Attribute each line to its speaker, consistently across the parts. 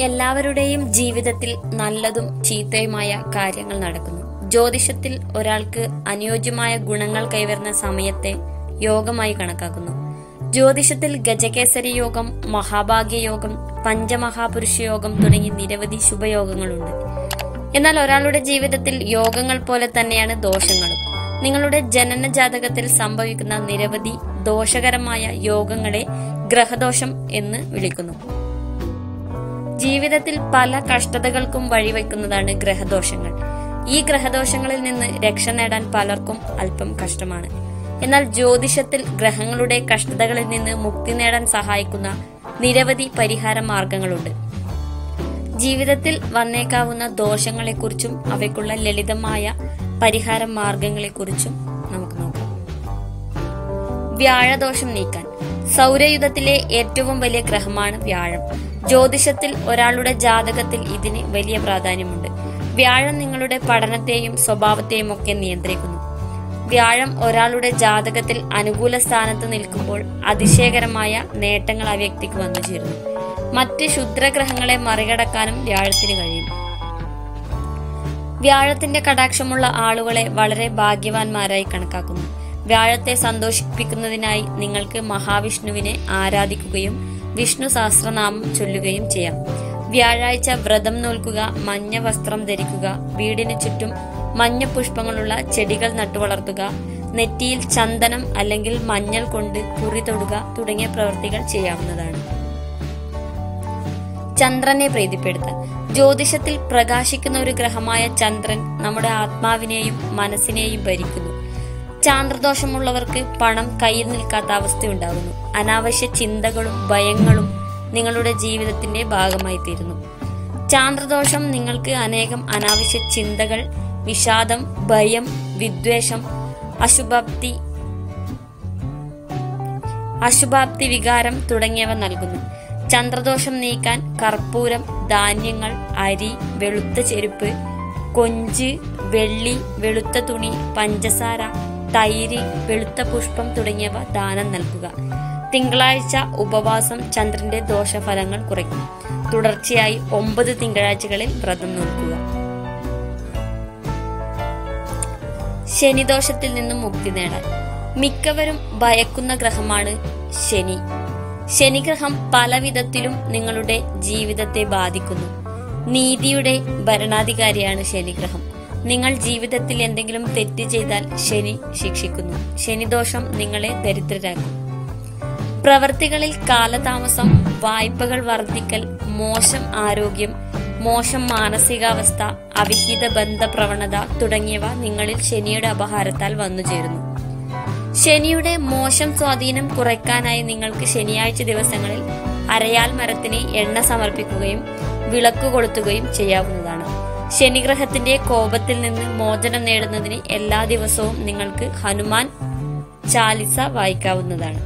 Speaker 1: എല്ലാവരുടെയും ജീവിതത്തിൽ നല്ലതും ചീത്തയുമായ കാര്യങ്ങൾ നടക്കുന്നു ജ്യോതിഷത്തിൽ ഒരാൾക്ക് അനുയോജ്യമായ ഗുണങ്ങൾ കൈവരുന്ന സമയത്തെ യോഗമായി കണക്കാക്കുന്നു ജ്യോതിഷത്തിൽ ഗജകേസരി യോഗം മഹാഭാഗ്യ യോഗം പഞ്ചമഹാപുരുഷ യോഗം തുടങ്ങി നിരവധി ശുഭയോഗങ്ങളുണ്ട് എന്നാൽ ഒരാളുടെ ജീവിതത്തിൽ യോഗങ്ങൾ പോലെ തന്നെയാണ് ദോഷങ്ങളും നിങ്ങളുടെ ജനന ജാതകത്തിൽ സംഭവിക്കുന്ന നിരവധി ദോഷകരമായ യോഗങ്ങളെ ഗ്രഹദോഷം എന്ന് വിളിക്കുന്നു ജീവിതത്തിൽ പല കഷ്ടതകൾക്കും വഴിവെക്കുന്നതാണ് ഗ്രഹദോഷങ്ങൾ ഈ ഗ്രഹദോഷങ്ങളിൽ നിന്ന് രക്ഷ നേടാൻ പലർക്കും അല്പം കഷ്ടമാണ് എന്നാൽ ജ്യോതിഷത്തിൽ ഗ്രഹങ്ങളുടെ കഷ്ടതകളിൽ നിന്ന് മുക്തി നേടാൻ സഹായിക്കുന്ന നിരവധി പരിഹാര മാർഗങ്ങളുണ്ട് ജീവിതത്തിൽ വന്നേക്കാവുന്ന ദോഷങ്ങളെക്കുറിച്ചും അവയ്ക്കുള്ള ലളിതമായ പരിഹാര മാർഗങ്ങളെക്കുറിച്ചും നമുക്ക് നോക്കാം വ്യാഴദോഷം നീക്കാൻ സൗരയുധത്തിലെ ഏറ്റവും വലിയ ഗ്രഹമാണ് വ്യാഴം ജ്യോതിഷത്തിൽ ഒരാളുടെ ജാതകത്തിൽ ഇതിന് വലിയ പ്രാധാന്യമുണ്ട് വ്യാഴം നിങ്ങളുടെ പഠനത്തെയും സ്വഭാവത്തെയും ഒക്കെ നിയന്ത്രിക്കുന്നു വ്യാഴം ഒരാളുടെ ജാതകത്തിൽ അനുകൂല സ്ഥാനത്ത് നിൽക്കുമ്പോൾ അതിശയകരമായ നേട്ടങ്ങൾ ആ വ്യക്തിക്ക് വന്നു ചേരുന്നു മറ്റ് ക്ഷുദ്രഗ്രഹങ്ങളെ മറികടക്കാനും വ്യാഴത്തിന് കഴിയും വ്യാഴത്തിന്റെ കടാക്ഷമുള്ള ആളുകളെ വളരെ ഭാഗ്യവാന്മാരായി കണക്കാക്കുന്നു വ്യാഴത്തെ സന്തോഷിപ്പിക്കുന്നതിനായി നിങ്ങൾക്ക് മഹാവിഷ്ണുവിനെ ആരാധിക്കുകയും വിഷ്ണു സഹസ്രനാമം ചൊല്ലുകയും ചെയ്യാം വ്യാഴാഴ്ച വ്രതം നോൽക്കുക മഞ്ഞ വസ്ത്രം ധരിക്കുക വീടിന് ചുറ്റും മഞ്ഞ പുഷ്പങ്ങളുള്ള ചെടികൾ നട്ടുവളർത്തുക നെറ്റിയിൽ ചന്ദനം അല്ലെങ്കിൽ മഞ്ഞൾ കൊണ്ട് കുറി തൊടുക തുടങ്ങിയ പ്രവൃത്തികൾ ചെയ്യാവുന്നതാണ് ചന്ദ്രനെ പ്രീതിപ്പെടുത്താൻ ജ്യോതിഷത്തിൽ പ്രകാശിക്കുന്ന ഒരു ഗ്രഹമായ ചന്ദ്രൻ നമ്മുടെ ആത്മാവിനെയും മനസ്സിനെയും ഭരിക്കുന്നു ചാന്ദ്രദോഷമുള്ളവർക്ക് പണം കയ്യിൽ നിൽക്കാത്ത അവസ്ഥയുണ്ടാകുന്നു അനാവശ്യ ചിന്തകളും ഭയങ്ങളും നിങ്ങളുടെ ജീവിതത്തിന്റെ ഭാഗമായി തീരുന്നു ചാന്ദ്രദോഷം നിങ്ങൾക്ക് അനേകം അനാവശ്യ ചിന്തകൾ വിഷാദം ഭയം വിദ്വേഷം അശുഭാപ്തി അശുഭാപ്തി വികാരം തുടങ്ങിയവ നൽകുന്നു ചന്ദ്രദോഷം നീക്കാൻ കർപ്പൂരം ധാന്യങ്ങൾ അരി വെളുത്ത ചെരുപ്പ് കൊഞ്ച് വെള്ളി വെളുത്ത തുണി പഞ്ചസാര തൈര് വെളുത്ത പുഷ്പം തുടങ്ങിയവ ദാനം നൽകുക തിങ്കളാഴ്ച ഉപവാസം ചന്ദ്രന്റെ ദോഷഫലങ്ങൾ കുറയ്ക്കും തുടർച്ചയായി ഒമ്പത് തിങ്കളാഴ്ചകളിൽ വ്രതം നോക്കുക ശനിദോഷത്തിൽ നിന്നും മുക്തി നേടാൻ മിക്കവരും ഭയക്കുന്ന ഗ്രഹമാണ് ശനി ശനിഗ്രഹം പല വിധത്തിലും നിങ്ങളുടെ ജീവിതത്തെ ബാധിക്കുന്നു നീതിയുടെ ഭരണാധികാരിയാണ് ശനിഗ്രഹം നിങ്ങൾ ജീവിതത്തിൽ എന്തെങ്കിലും തെറ്റ് ചെയ്താൽ ശനി ശിക്ഷിക്കുന്നു ശനിദോഷം നിങ്ങളെ ദരിദ്രരാക്കും പ്രവർത്തികളിൽ കാലതാമസം വായ്പകൾ വർദ്ധിക്കൽ മോശം ആരോഗ്യം മോശം മാനസികാവസ്ഥ അവിഹിത ബന്ധ പ്രവണത തുടങ്ങിയവ നിങ്ങളിൽ ശനിയുടെ അപഹാരത്താൽ വന്നുചേരുന്നു ശനിയുടെ മോശം സ്വാധീനം കുറയ്ക്കാനായി നിങ്ങൾക്ക് ശനിയാഴ്ച ദിവസങ്ങളിൽ അരയാൽ മരത്തിന് എണ്ണ സമർപ്പിക്കുകയും വിളക്ക് കൊളുത്തുകയും ചെയ്യാവുന്നതാണ് ശനിഗ്രഹത്തിന്റെ കോപത്തിൽ നിന്ന് മോചനം നേടുന്നതിന് എല്ലാ ദിവസവും നിങ്ങൾക്ക് ഹനുമാൻ ചാലിസ വായിക്കാവുന്നതാണ്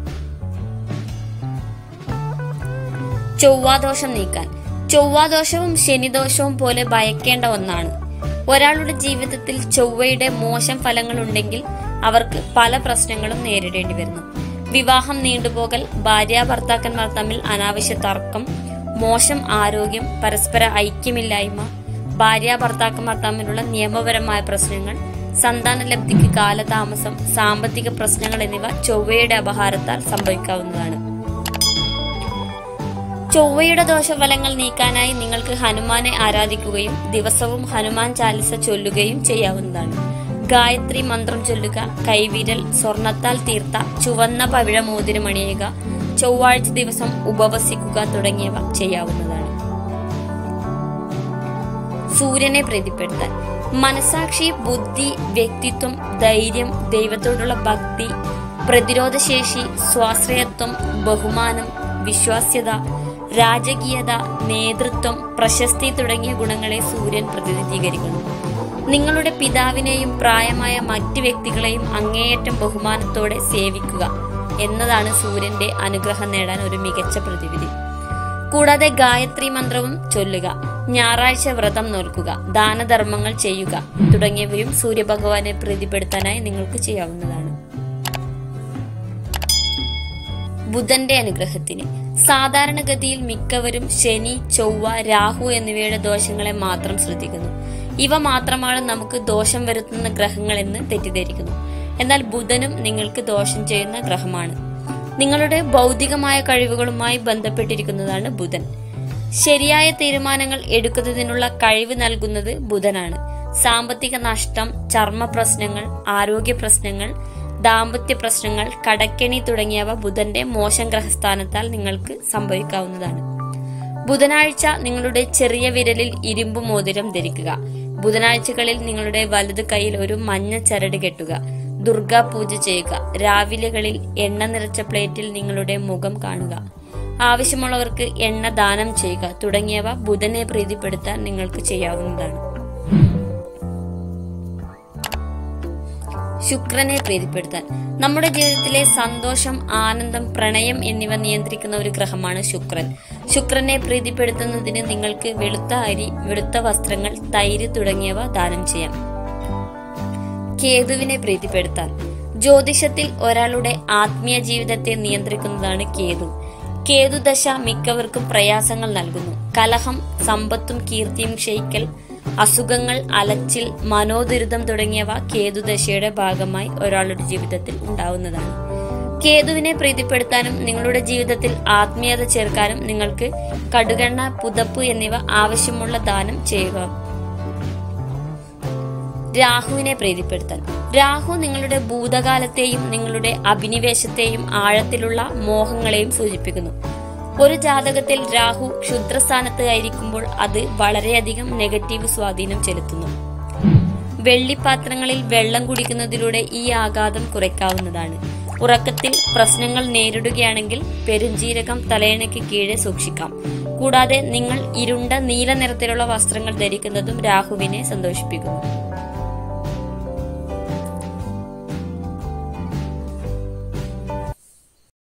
Speaker 1: ചൊവ്വാദോഷം നീക്കാൻ ചൊവ്വാദോഷവും ശനിദോഷവും പോലെ ഭയക്കേണ്ട ഒന്നാണ് ഒരാളുടെ ജീവിതത്തിൽ ചൊവ്വയുടെ മോശം ഫലങ്ങൾ ഉണ്ടെങ്കിൽ അവർക്ക് പല പ്രശ്നങ്ങളും നേരിടേണ്ടി വരുന്നു വിവാഹം നീണ്ടുപോകൽ ഭാര്യ ഭർത്താക്കന്മാർ തമ്മിൽ അനാവശ്യ തർക്കം മോശം ആരോഗ്യം പരസ്പര ഐക്യമില്ലായ്മ ഭാര്യ ഭർത്താക്കന്മാർ തമ്മിലുള്ള നിയമപരമായ പ്രശ്നങ്ങൾ സന്താന ലബ്ധിക്ക് കാലതാമസം സാമ്പത്തിക പ്രശ്നങ്ങൾ എന്നിവ ചൊവ്വയുടെ അപഹാരത്താൽ സംഭവിക്കാവുന്നതാണ് ചൊവ്വയുടെ ദോഷഫലങ്ങൾ നീക്കാനായി നിങ്ങൾക്ക് ഹനുമാനെ ആരാധിക്കുകയും ദിവസവും ഹനുമാൻ ചാലിസ ചൊല്ലുകയും ചെയ്യാവുന്നതാണ് ഗായത്രി മന്ത്രം ചൊല്ലുക കൈവിരൽ സ്വർണത്താൽ തീർത്ത ചുവന്ന പവിഴ മോതിരം അണിയുക ചൊവ്വാഴ്ച ദിവസം ഉപവസിക്കുക തുടങ്ങിയവ ചെയ്യാവുന്നതാണ് സൂര്യനെ പ്രീതിപ്പെടുത്താൻ മനസാക്ഷി ബുദ്ധി വ്യക്തിത്വം ധൈര്യം ദൈവത്തോടുള്ള ഭക്തി പ്രതിരോധശേഷി സ്വാശ്രയത്വം ബഹുമാനം വിശ്വാസ്യത രാജകീയത നേതൃത്വം പ്രശസ്തി തുടങ്ങിയ ഗുണങ്ങളെ സൂര്യൻ പ്രതിനിധീകരിക്കുന്നു നിങ്ങളുടെ പിതാവിനെയും പ്രായമായ മറ്റു വ്യക്തികളെയും അങ്ങേയറ്റം ബഹുമാനത്തോടെ സേവിക്കുക എന്നതാണ് സൂര്യന്റെ അനുഗ്രഹം നേടാൻ ഒരു മികച്ച പ്രതിവിധി കൂടാതെ ഗായത്രി മന്ത്രവും ചൊല്ലുക ഞായറാഴ്ച വ്രതം നോൽക്കുക ദാനധർമ്മങ്ങൾ ചെയ്യുക തുടങ്ങിയവയും സൂര്യഭഗവാനെ പ്രീതിപ്പെടുത്താനായി നിങ്ങൾക്ക് ചെയ്യാവുന്നതാണ് ബുധന്റെ അനുഗ്രഹത്തിന് സാധാരണഗതിയിൽ മിക്കവരും ശനി ചൊവ്വ രാഹു എന്നിവയുടെ ദോഷങ്ങളെ മാത്രം ശ്രദ്ധിക്കുന്നു ഇവ മാത്രമാണ് നമുക്ക് ദോഷം വരുത്തുന്ന ഗ്രഹങ്ങൾ എന്ന് തെറ്റിദ്ധരിക്കുന്നു എന്നാൽ ബുധനും നിങ്ങൾക്ക് ദോഷം ചെയ്യുന്ന ഗ്രഹമാണ് നിങ്ങളുടെ ഭൗതികമായ കഴിവുകളുമായി ബന്ധപ്പെട്ടിരിക്കുന്നതാണ് ബുധൻ ശരിയായ തീരുമാനങ്ങൾ എടുക്കുന്നതിനുള്ള കഴിവ് നൽകുന്നത് ബുധനാണ് സാമ്പത്തിക നഷ്ടം ചർമ്മ പ്രശ്നങ്ങൾ ആരോഗ്യ പ്രശ്നങ്ങൾ ദാമ്പത്യ പ്രശ്നങ്ങൾ കടക്കെണി തുടങ്ങിയവ ബുധന്റെ മോശം ഗ്രഹസ്ഥാനത്താൽ നിങ്ങൾക്ക് സംഭവിക്കാവുന്നതാണ് ബുധനാഴ്ച നിങ്ങളുടെ ചെറിയ വിരലിൽ ഇരുമ്പ് മോതിരം ധരിക്കുക ബുധനാഴ്ചകളിൽ നിങ്ങളുടെ വലത് കൈയിൽ ഒരു മഞ്ഞ ചരട് കെട്ടുക ദുർഗാ പൂജ ചെയ്യുക രാവിലെകളിൽ എണ്ണ നിറച്ച പ്ലേറ്റിൽ നിങ്ങളുടെ മുഖം കാണുക ആവശ്യമുള്ളവർക്ക് എണ്ണ ദാനം ചെയ്യുക തുടങ്ങിയവ ബുധനെ പ്രീതിപ്പെടുത്താൻ നിങ്ങൾക്ക് ചെയ്യാവുന്നതാണ് ശുക്രനെ പ്രീതിപ്പെടുത്താൻ നമ്മുടെ ജീവിതത്തിലെ സന്തോഷം ആനന്ദം പ്രണയം എന്നിവ നിയന്ത്രിക്കുന്ന ഒരു ഗ്രഹമാണ് ശുക്രൻ ശുക്രനെ പ്രീതിപ്പെടുത്തുന്നതിന് നിങ്ങൾക്ക് വെളുത്ത അരി വെളുത്ത വസ്ത്രങ്ങൾ തൈര് തുടങ്ങിയവ ദാനം ചെയ്യാം കേതുവിനെ പ്രീതിപ്പെടുത്താൻ ജ്യോതിഷത്തിൽ ഒരാളുടെ ആത്മീയ ജീവിതത്തെ നിയന്ത്രിക്കുന്നതാണ് കേതു കേതുദശ മിക്കവർക്കും പ്രയാസങ്ങൾ നൽകുന്നു കലഹം സമ്പത്തും കീർത്തിയും ക്ഷയിക്കൽ അസുഖങ്ങൾ അലച്ചിൽ മനോദുരിതം തുടങ്ങിയവ കേതുദശയുടെ ഭാഗമായി ഒരാളുടെ ജീവിതത്തിൽ ഉണ്ടാവുന്നതാണ് കേതുവിനെ പ്രീതിപ്പെടുത്താനും നിങ്ങളുടെ ജീവിതത്തിൽ ആത്മീയത ചേർക്കാനും നിങ്ങൾക്ക് കടുകെണ്ണ പുതപ്പ് എന്നിവ ആവശ്യമുള്ള ദാനം ചെയ്യുക രാഹുവിനെ പ്രീതിപ്പെടുത്താൻ രാഹു നിങ്ങളുടെ ഭൂതകാലത്തെയും നിങ്ങളുടെ അഭിനിവേശത്തെയും ആഴത്തിലുള്ള മോഹങ്ങളെയും സൂചിപ്പിക്കുന്നു ഒരു ജാതകത്തിൽ രാഹു ക്ഷുദ്രസ്ഥാനത്ത് ആയിരിക്കുമ്പോൾ അത് വളരെയധികം നെഗറ്റീവ് സ്വാധീനം ചെലുത്തുന്നു വെള്ളിപ്പാത്രങ്ങളിൽ വെള്ളം കുടിക്കുന്നതിലൂടെ ഈ ആഘാതം കുറയ്ക്കാവുന്നതാണ് ഉറക്കത്തിൽ പ്രശ്നങ്ങൾ നേരിടുകയാണെങ്കിൽ പെരുംജീരകം തലയണയ്ക്ക് കീഴെ സൂക്ഷിക്കാം കൂടാതെ നിങ്ങൾ ഇരുണ്ട നീല നിറത്തിലുള്ള വസ്ത്രങ്ങൾ ധരിക്കുന്നതും രാഹുവിനെ സന്തോഷിപ്പിക്കുന്നു